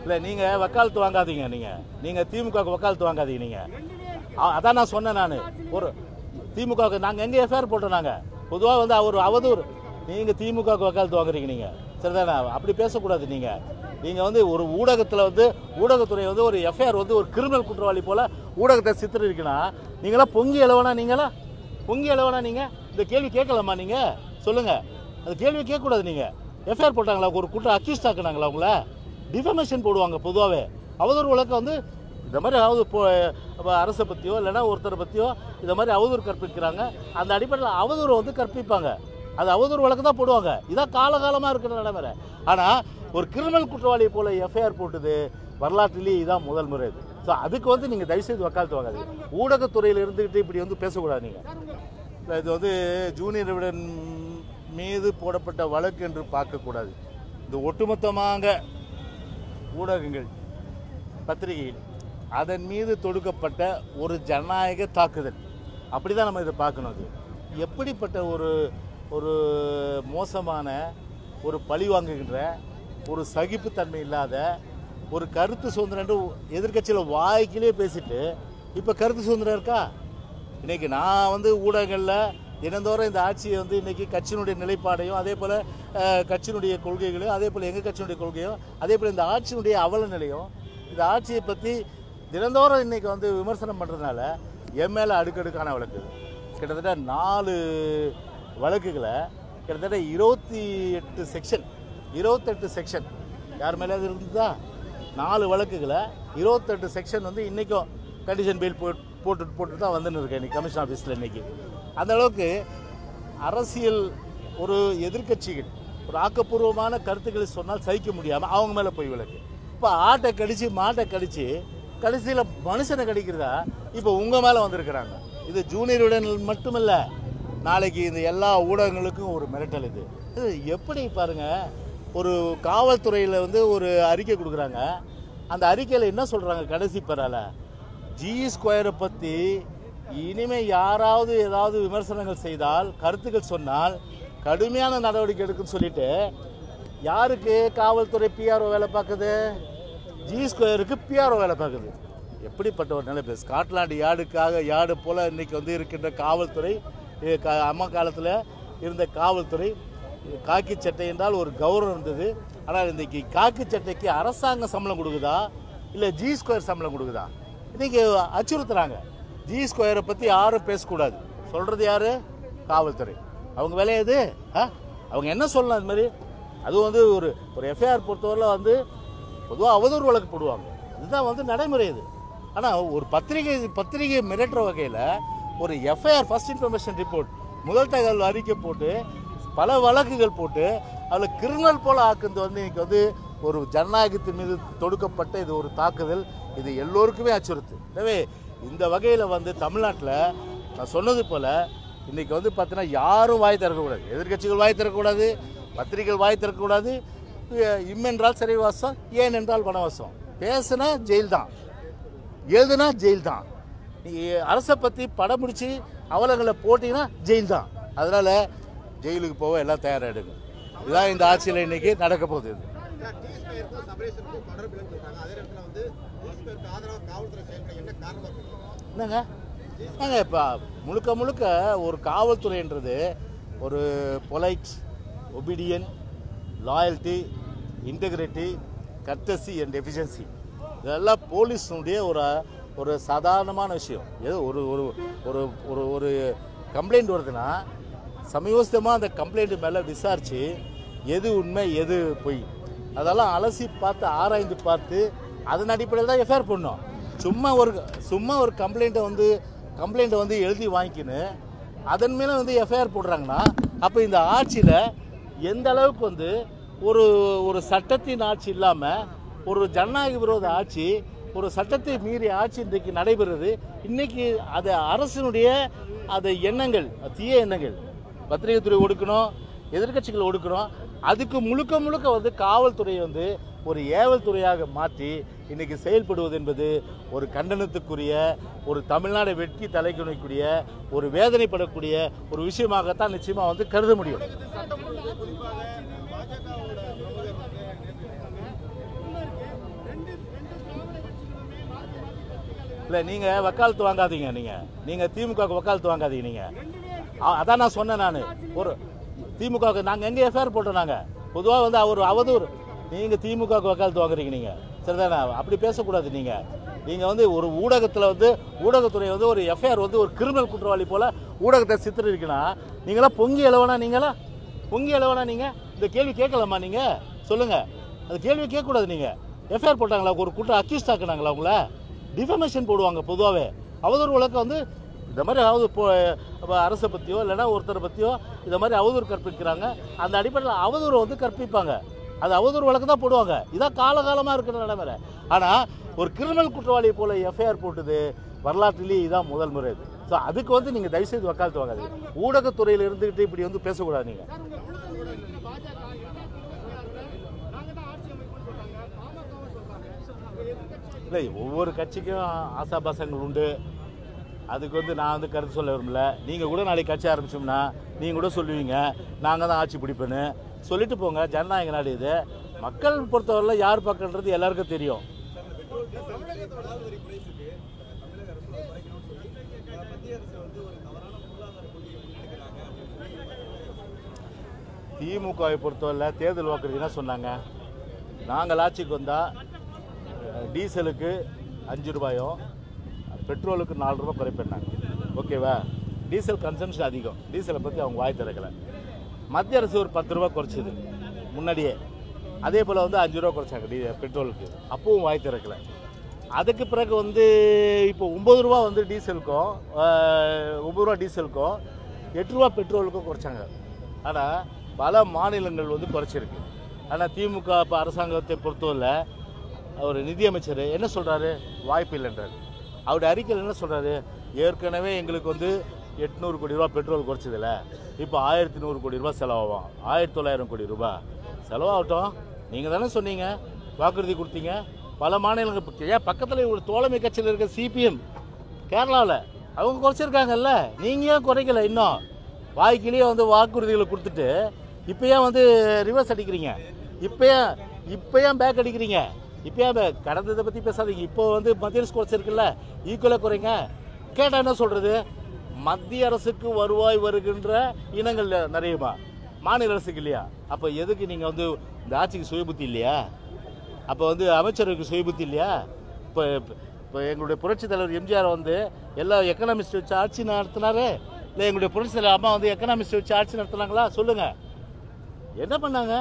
இல்லை நீங்கள் வக்காலத்து வாங்காதீங்க நீங்கள் நீங்கள் திமுக வக்காலத்து வாங்காதீங்க நீங்கள் அதான் நான் சொன்னேன் நான் ஒரு திமுகவுக்கு நாங்கள் எங்கே எஃப்ஐஆர் போட்டோம் நாங்கள் பொதுவாக வந்து அவர் அவதூறு நீங்கள் திமுகவுக்கு வக்காலத்து வாங்குறீங்க நீங்கள் சரிதானே அப்படி பேசக்கூடாது நீங்கள் நீங்கள் வந்து ஒரு ஊடகத்தில் வந்து ஊடகத்துறை வந்து ஒரு எஃப்ஐஆர் வந்து ஒரு கிரிமினல் குற்றவாளி போல ஊடகத்தை சித்தரிக்கனா நீங்களாம் பொங்கி எழுவனா நீங்களா பொங்கி எழுவனா நீங்கள் இந்த கேள்வி கேட்கலாமா நீங்கள் சொல்லுங்கள் அந்த கேள்வி கேட்கக்கூடாது நீங்கள் எஃப்ஐஆர் போட்டாங்களா ஒரு குற்றம் அக்யூஸ்ட் ஆக்குனாங்களா உங்களை டிஃபமேஷன் போடுவாங்க பொதுவாகவே அவதூறு வழக்கு வந்து இந்த மாதிரி அவது இப்போ அப்ப அரசை பற்றியோ இல்லைன்னா ஒருத்தரை பற்றியோ இந்த மாதிரி அவதூறு கற்பிக்கிறாங்க அந்த அடிப்படையில் அவதூறு வந்து கற்பிப்பாங்க அது அவதூறு வழக்கு தான் போடுவாங்க இதான் காலகாலமாக இருக்கிற நடைமுறை ஆனால் ஒரு கிரிமினல் குற்றவாளியை போல எஃப்ஐஆர் போட்டது வரலாற்றிலேயே இதான் முதல் முறை இது ஸோ அதுக்கு வந்து நீங்கள் தயவுசெய்து வக்காலத்து வாங்காதீங்க ஊடகத்துறையில் இருந்துக்கிட்டு இப்படி வந்து பேசக்கூடாது நீங்கள் இது வந்து ஜூனியர் விடன் மீது போடப்பட்ட வழக்கு என்று பார்க்கக்கூடாது இது ஒட்டுமொத்தமாக ஊடகங்கள் பத்திரிகைகள் அதன் மீது தொடுக்கப்பட்ட ஒரு ஜனநாயக தாக்குதல் அப்படி தான் நம்ம இதை பார்க்கணும் அது எப்படிப்பட்ட ஒரு ஒரு மோசமான ஒரு பழி வாங்குகின்ற ஒரு சகிப்புத்தன்மை இல்லாத ஒரு கருத்து சுதந்திரம் எதிர்க்கட்சியில் வாய்க்கிலே பேசிட்டு இப்போ கருத்து சுதந்திரம் இருக்கா இன்னைக்கு நான் வந்து ஊடகங்களில் தினந்தோறும் இந்த ஆட்சியை வந்து இன்னைக்கு கட்சியினுடைய நிலைப்பாடையும் அதே போல் கட்சியினுடைய கொள்கைகளையும் அதே போல் எங்கள் கட்சியினுடைய கொள்கையும் அதே போல் இந்த ஆட்சியினுடைய அவல நிலையும் இந்த ஆட்சியை பற்றி தினந்தோறும் இன்னைக்கு வந்து விமர்சனம் பண்ணுறதுனால என் மேலே அடுக்கடுக்கான வழக்கு கிட்டத்தட்ட நாலு வழக்குகளை கிட்டத்தட்ட இருபத்தி எட்டு செக்ஷன் இருபத்தெட்டு செக்ஷன் யார் மேலே அது இருந்ததா நாலு வழக்குகளை இருபத்தெட்டு செக்ஷன் வந்து இன்றைக்கும் கண்டிஷன் பெயில் போட்டு போட்டு போட்டு தான் வந்துன்னு இருக்கேன் இன்னைக்கு கமிஷன் ஆஃபீஸில் இன்னைக்கு அந்த அளவுக்கு அரசியல் ஒரு எதிர்க்கட்சிகள் ஒரு ஆக்கப்பூர்வமான கருத்துக்களை சொன்னால் சகிக்க முடியாமல் அவங்க மேலே போய் விளக்கு இப்போ ஆட்டை கடிச்சு மாட்டை கடிச்சு கடைசியில் மனுஷனை கடிக்கிறதா இப்போ உங்கள் மேலே வந்திருக்கிறாங்க இது ஜூனியருடன் மட்டுமல்ல நாளைக்கு இந்த எல்லா ஊடகங்களுக்கும் ஒரு மிரட்டல் இது இது எப்படி பாருங்க ஒரு காவல்துறையில் வந்து ஒரு அறிக்கை கொடுக்குறாங்க அந்த அறிக்கையில் என்ன சொல்கிறாங்க கடைசி பெறால ஜி ஸ்கொயரை பற்றி இனிமே யாராவது ஏதாவது விமர்சனங்கள் செய்தால் கருத்துக்கள் சொன்னால் கடுமையான நடவடிக்கை எடுக்குன்னு சொல்லிட்டு யாருக்கு காவல்துறை பிஆர்ஓ வேலை பார்க்குது ஜி ஸ்கொயருக்கு பிஆர்ஓ வேலை பார்க்குது எப்படிப்பட்ட ஒரு நிலைப்பு ஸ்காட்லாந்து யார்டுக்காக யார்டு போல இன்னைக்கு வந்து இருக்கின்ற காவல்துறை இது க- அம்மா காலத்தில் இருந்த காவல்துறை காக்கி சட்டை என்றால் ஒரு கௌரவம் இருந்தது ஆனால் இன்னைக்கு காக்கி சட்டைக்கு அரசாங்கம் சம்பளம் கொடுக்குதா இல்லை ஜி ஸ்கொயர் சம்பளம் கொடுக்குதா இன்னைக்கு அச்சுறுத்துறாங்க ஜி ஸ்கொயரை பற்றி யாரும் பேசக்கூடாது சொல்கிறது யாரு காவல்துறை அவங்க வேலை எது ஆ? அவங்க என்ன சொல்லலாம் அது மாதிரி அதுவும் வந்து ஒரு ஒரு எஃப்ஐஆர் பொறுத்தவரையில் வந்து பொதுவாக அவதூறு வழக்கு போடுவாங்க இதுதான் வந்து நடைமுறை இது ஆனால் ஒரு பத்திரிகை பத்திரிகை மிரட்டுற வகையில் ஒரு எஃப்ஐஆர் ஃபர்ஸ்ட் இன்ஃபர்மேஷன் ரிப்போர்ட் முதல் தகவல் அறிக்கை போட்டு பல வழக்குகள் போட்டு அதில் கிரிமினல் போல ஆக்குறது வந்து இன்னைக்கு வந்து ஒரு ஜனநாயகத்தின் மீது தொடுக்கப்பட்ட இது ஒரு தாக்குதல் இது எல்லோருக்குமே அச்சுறுத்து எனவே இந்த வகையில் வந்து தமிழ்நாட்டில் நான் சொன்னது போல் இன்னைக்கு வந்து பார்த்தீங்கன்னா யாரும் வாய் திறக்கக்கூடாது எதிர்க்கட்சிகள் வாய் திறக்கக்கூடாது பத்திரிகைகள் வாய் திறக்கக்கூடாது அஹ் இம் என்றால் சிறைவாசம் ஏன் என்றால் வனவாசம் பேசுனா ஜெயில் தான் எழுதுனா ஜெயில் தான் நீ அரசை பற்றி படம் முடிச்சு அவலங்களை போட்டிங்கன்னா ஜெயில் தான் அதனால் ஜெயிலுக்கு போக எல்லாம் தயாராகிடுங்க இதுதான் இந்த ஆட்சியில் இன்னைக்கு நடக்க போகுது இது டிஎஸ்பேருக்கும் சபரேஷனுக்கும் தொடர்பு இல்லைன்னு சொல்றாங்க அதே நேரத்தில் வந்து டிஎஸ்பேருக்கு ஆதரவாக காவல்துறை செயல்பட என்ன காரணமாக இருக்கு என்னங்க ஏங்க இப்போ முழுக்க முழுக்க ஒரு காவல்துறைன்றது ஒரு polite obedient loyalty integrity courtesy and efficiency இதெல்லாம் போலீஸுடைய ஒரு ஒரு சாதாரணமான விஷயம் ஏதோ ஒரு ஒரு ஒரு ஒரு ஒரு கம்ப்ளைண்ட் வருதுன்னா சமயோசிதமாக அந்த கம்ப்ளைண்ட் மேலே விசாரித்து எது உண்மை எது பொய் அதெல்லாம் அலசி பார்த்து ஆராய்ந்து பார்த்து அதன் அடிப்படையில் தான் எஃப்ஐஆர் பண்ணோம் சும்மா ஒரு சும்மா ஒரு கம்ப்ளைண்ட்டை வந்து கம்ப்ளைண்ட்டை வந்து எழுதி வாங்கிக்கின்னு அதன் மேலே வந்து எஃப்ஐஆர் போடுறாங்கன்னா அப்போ இந்த ஆட்சியில் எந்த அளவுக்கு வந்து ஒரு ஒரு சட்டத்தின் ஆட்சி இல்லாமல் ஒரு ஜனநாயக விரோத ஆட்சி ஒரு சட்டத்தை மீறிய ஆட்சி இன்றைக்கு நடைபெறுது இன்னைக்கு அது அரசினுடைய அது எண்ணங்கள் தீய எண்ணங்கள் பத்திரிகை துறை ஒடுக்கணும் எதிர்க்கட்சிகள் ஒடுக்கணும் அதுக்கு முழுக்க முழுக்க வந்து காவல்துறையை வந்து ஒரு ஏவல் துறையாக மாற்றி இன்னைக்கு செயல்படுவது என்பது ஒரு கண்டனத்துக்குரிய ஒரு தமிழ்நாடு வெட்கி தலைக்குணிக்கூடிய ஒரு வேதனைப்படக்கூடிய ஒரு விஷயமாகத்தான் நிச்சயமா வந்து கருத முடியும் குறிப்பாக பாஜகவோட பிரமுகர் வந்து நேற்று வந்து இல்லை நீங்கள் வக்காலத்து வாங்காதீங்க நீங்கள் நீங்கள் திமுகவுக்கு வக்காலத்து வாங்காதீங்க நீங்கள் அ- அதான் நான் சொன்னேன் நான் ஒரு திமுகவுக்கு நாங்கள் எங்கே எஃப்ஐஆர் போட்டோம் நாங்கள் பொதுவாக வந்து அவர் அவதூறு நீங்கள் திமுகவுக்கு வக்காலத்து வாங்குறீங்க நீங்கள் சரிதானே அப்படி பேசக்கூடாது நீங்கள் நீங்கள் வந்து ஒரு ஊடகத்தில் வந்து ஊடகத்துறை வந்து ஒரு எஃப்ஐஆர் வந்து ஒரு கிரிமினல் குற்றவாளி போல ஊடகத்தை சித்தரிக்கனா நீங்களாம் பொங்கி எழுவனா நீங்களா பொங்கி எழுவனா நீங்கள் இந்த கேள்வி கேட்கலாமா நீங்கள் சொல்லுங்கள் அந்த கேள்வி கேட்கக்கூடாது நீங்கள் எஃப்ஐஆர் போட்டாங்களா ஒரு குற்றம் அக்யூஸ்ட் ஆக்குனாங்களா உங்கள டிஃபமேஷன் போடுவாங்க பொதுவாகவே அவதூறு வழக்கு வந்து இந்த மாதிரி அவதூறு போ அப்ப அரசை பற்றியோ இல்லைன்னா ஒருத்தரை பற்றியோ இந்த மாதிரி அவதூறு கற்பிக்கிறாங்க அந்த அடிப்படையில் அவதூறு வந்து கற்பிப்பாங்க அது அவதூறு வழக்கு தான் போடுவாங்க இதான் காலகாலமாக இருக்கிற நடைமுறை ஆனால் ஒரு கிரிமினல் குற்றவாளியை போல எஃப்ஐஆர் போட்டது வரலாற்றிலேயே இதான் முதல் முறை இது ஸோ அதுக்கு வந்து நீங்கள் தயவுசெய்து வக்காலத்து வாங்காதீங்க ஊடகத்துறையில் இருந்துக்கிட்டு இப்படி வந்து பேசக்கூடாது நீங்கள் இல்லை ஒவ்வொரு கட்சிக்கும் ஆசாபாசங்கள் உண்டு அதுக்கு வந்து நான் வந்து கருத்து சொல்ல விரும்பல நீங்கள் கூட நாளைக்கு கட்சி ஆரம்பிச்சோம்னா நீங்கள் கூட சொல்லுவீங்க நாங்கள் தான் ஆட்சி பிடிப்பேன்னு சொல்லிட்டு போங்க ஜனநாயக நாடு இது மக்கள் பொறுத்தவரையில் யார் பக்கம்ன்றது எல்லாருக்கும் தெரியும் தமிழகத்தோட வரி குறைப்புக்கு தமிழக அரசு குறைக்கணும்னு சொல்லி மத்திய அரசு வந்து ஒரு தவறான பொருளாதார கொள்கையை முன்னெடுக்கிறாங்க திமுகவை பொறுத்தவரை தேர்தல் வாக்குறுதி என்ன சொன்னாங்க நாங்கள் ஆட்சிக்கு வந்தால் டீசலுக்கு அஞ்சு ரூபாயும் பெட்ரோலுக்கு நாலு ரூபாய் குறைப்பேன்னாங்க ஓகேவா டீசல் கன்சம்ஷன் அதிகம் டீசலை பற்றி அவங்க வாய் திறக்கலை மத்திய அரசு ஒரு பத்து ரூபா குறைச்சிது முன்னாடியே அதே போல் வந்து அஞ்சு ரூபா குறைச்சாங்க டீ பெட்ரோலுக்கு அப்பவும் வாய் திறக்கலை அதுக்கு பிறகு வந்து இப்போ ஒம்பது ரூபா வந்து டீசலுக்கும் ஆஹ், ஒம்பது ரூபா டீசலுக்கும் எட்டு ரூபா பெட்ரோலுக்கும் குறைச்சாங்க ஆனால் பல மாநிலங்கள் வந்து குறைச்சிருக்கு ஆனால் திமுக இப்போ அரசாங்கத்தை பொறுத்தவரை அவர் நிதியமைச்சர் என்ன சொல்கிறாரு வாய்ப்பு இல்லைன்றார் அவருடைய அறிக்கையில் என்ன சொல்கிறாரு ஏற்கனவே எங்களுக்கு வந்து எட்நூறு கோடி ரூபா பெட்ரோல் குறைச்சதில்ல இப்போ ஆயிரத்தி நூறு கோடி ரூபா செலவாகும் ஆயிரத்தி தொள்ளாயிரம் கோடி ரூபா செலவாகட்டும் நீங்கள் தானே சொன்னீங்க வாக்குறுதி கொடுத்தீங்க பல மாநிலங்கள் இப்ப ஏன் பக்கத்தில் ஒரு தோழமை கட்சியில் இருக்க சிபிஎம் கேரளாவில் அவங்க குறைச்சிருக்காங்கல்ல நீங்கள் ஏன் குறைக்கல இன்னும் வாய்க்கிலேயே வந்து வாக்குறுதிகளை கொடுத்துட்டு இப்போ ஏன் வந்து ரிவர்ஸ் அடிக்கிறீங்க இப்போ ஏன் இப்போ ஏன் பேக் அடிக்கிறீங்க இப்போ ஏன் back? கடந்ததை பற்றி பேசாதீங்க இப்போ வந்து மத்திய அரசு குறைச்சிருக்குல்ல ஈக்குவலாக குறைங்க கேட்டால் என்ன சொல்கிறது மத்திய அரசுக்கு வருவாய் வருகின்ற இனங்கள் நிறையுமா மாநில அரசுக்கு இல்லையா அப்போ எதுக்கு நீங்கள் வந்து இந்த ஆட்சிக்கு சுயபுத்தி இல்லையா அப்போ வந்து அமைச்சருக்கு சுயபுத்தி இல்லையா இப்போ இப்போ எங்களுடைய புரட்சி தலைவர் எம்ஜிஆர் வந்து எல்லா எக்கனாமிஸ்ட் வச்சு ஆட்சி நடத்தினாரு இல்லை எங்களுடைய புரட்சி தலைவர் அம்மா வந்து எக்கனாமிஸ்ட் வச்சு ஆட்சி நடத்துனாங்களா சொல்லுங்க என்ன பண்ணாங்க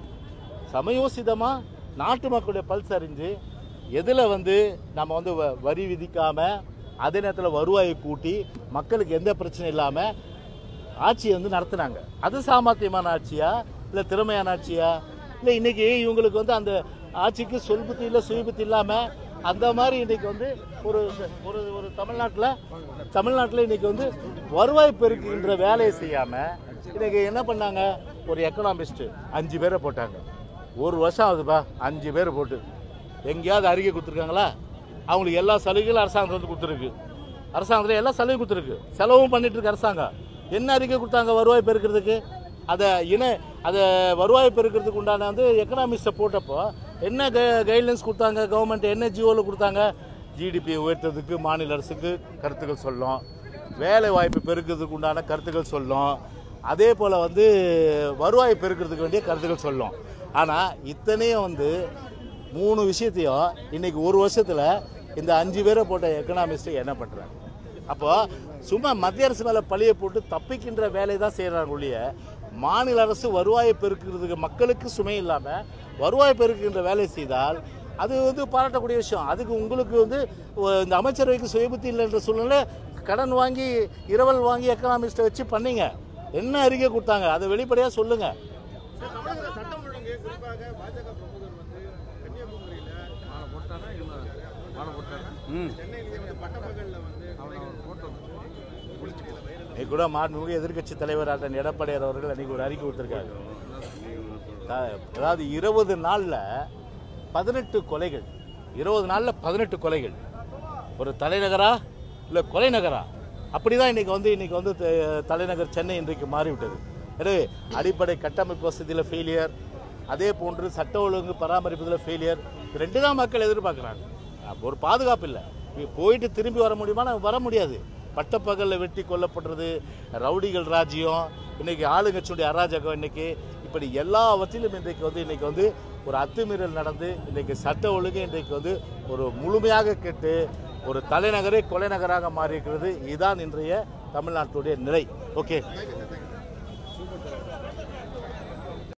சமயோசிதமாக நாட்டு மக்களுடைய பல்ஸ் அறிஞ்சு எதில் வந்து நம்ம வந்து வ- வரி விதிக்காம அதே நேரத்தில் வருவாயை கூட்டி மக்களுக்கு எந்த பிரச்சனையும் இல்லாமல் ஆட்சியை வந்து நடத்துனாங்க அது சாமர்த்தியமான ஆட்சியா இல்லை திறமையான ஆட்சியா இல்லை இன்னைக்கு இவங்களுக்கு வந்து அந்த ஆட்சிக்கு சொல் புத்தி இல்லை சுய புத்தி இல்லாமல் அந்த மாதிரி இன்னைக்கு வந்து ஒரு ஒரு ஒரு தமிழ்நாட்டில் தமிழ்நாட்டில் இன்னைக்கு வந்து வருவாய் பெருக்குகின்ற வேலையை செய்யாமல் இன்னைக்கு என்ன பண்ணாங்க ஒரு எக்கனாமிஸ்ட் அஞ்சு பேரை போட்டாங்க ஒரு வருஷம் ஆகுதுப்பா அஞ்சு பேர் போட்டு எங்கேயாவது அறிக்கை கொடுத்துருக்காங்களா அவங்களுக்கு எல்லா சலுகைகளும் அரசாங்கம் வந்து கொடுத்துருக்கு அரசாங்கத்தில் எல்லா சலுகை கொடுத்துருக்கு செலவும் பண்ணிட்டு இருக்கு அரசாங்கம் என்ன அறிக்கை கொடுத்தாங்க வருவாய் பெருக்கிறதுக்கு அதை இன அதை வருவாய் பெருக்கிறதுக்கு உண்டான வந்து எக்கனாமிக்ஸை போட்டப்போ என்ன க கைட்லைன்ஸ் கொடுத்தாங்க கவர்மெண்ட் என்ன ஜியோவில் கொடுத்தாங்க ஜிடிபி உயர்த்ததுக்கு மாநில அரசுக்கு கருத்துக்கள் சொல்லும் வேலை வாய்ப்பு பெருக்கிறதுக்கு உண்டான கருத்துக்கள் சொல்லும் அதே போல் வந்து வருவாய் பெருக்கிறதுக்கு வேண்டிய கருத்துக்கள் சொல்லும் ஆனால் இத்தனையும் வந்து மூணு விஷயத்தையும் இன்னைக்கு ஒரு வருஷத்தில் இந்த அஞ்சு பேரை போட்ட எக்கனாமிஸ்ட்டு என்ன பண்ணுறாங்க அப்போ சும்மா மத்திய அரசு மேலே பழியை போட்டு தப்பிக்கின்ற வேலை தான் செய்கிறாங்க ஒழிய மாநில அரசு வருவாயை பெருக்கிறதுக்கு மக்களுக்கு சுமை இல்லாமல் வருவாய் பெருக்குகின்ற வேலை செய்தால் அது வந்து பாராட்டக்கூடிய விஷயம் அதுக்கு உங்களுக்கு வந்து ஒ- இந்த அமைச்சரவைக்கு சுயபுத்தி இல்லைன்ற சூழ்நிலை கடன் வாங்கி இரவல் வாங்கி எக்கனாமிஸ்ட்டை வச்சு பண்ணீங்க என்ன அறிக்கை கொடுத்தாங்க அதை வெளிப்படையாக சொல்லுங்கள் தமிழக சட்டம் ஒழுங்கு குறிப்பாக பாஜக பிரமுகர் வந்து கன்னியாகுமரியில சென்னையிலேயே வந்து பட்டப்பகல்ல வந்து இன்னைக்கு கூட மாண்புமிகு எதிர்க்கட்சி தலைவர் அண்ணன் எடப்பாடியார் அவர்கள் அன்னைக்கு ஒரு அறிக்கை கொடுத்துருக்காரு த- அதாவது இருபது நாளில் பதினெட்டு கொலைகள் இருபது நாளில் பதினெட்டு கொலைகள் ஒரு தலைநகரா இல்லை கொலை நகரா அப்படிதான் இன்னைக்கு வந்து இன்னைக்கு வந்து த- தலைநகர் சென்னை இன்றைக்கு மாறிவிட்டது எனவே அடிப்படை கட்டமைப்பு வசதியில் ஃபெயிலியர் அதே போன்று சட்ட ஒழுங்கு பராமரிப்பதில் ஃபெயிலியர் ரெண்டு தான் மக்கள் எதிர்பார்க்குறாங்க அப்ப ஒரு பாதுகாப்பு இல்லை பி- போயிட்டு திரும்பி வர முடியுமானா வர முடியாது பட்டப்பகலில் வெட்டி கொல்லப்படுறது ரவுடிகள் ராஜ்யம் இன்னைக்கு ஆளுங்கட்சியுடைய அராஜகம் இன்னைக்கு இப்படி எல்லாவற்றிலும் இன்றைக்கு வந்து இன்னைக்கு வந்து ஒரு அத்துமீறல் நடந்து இன்னைக்கு சட்ட ஒழுங்கு இன்றைக்கு வந்து ஒரு முழுமையாக கெட்டு ஒரு தலைநகரே கொலை நகராக மாறி இருக்கிறது இதுதான் இன்றைய தமிழ்நாட்டுடைய நிலை ஓகே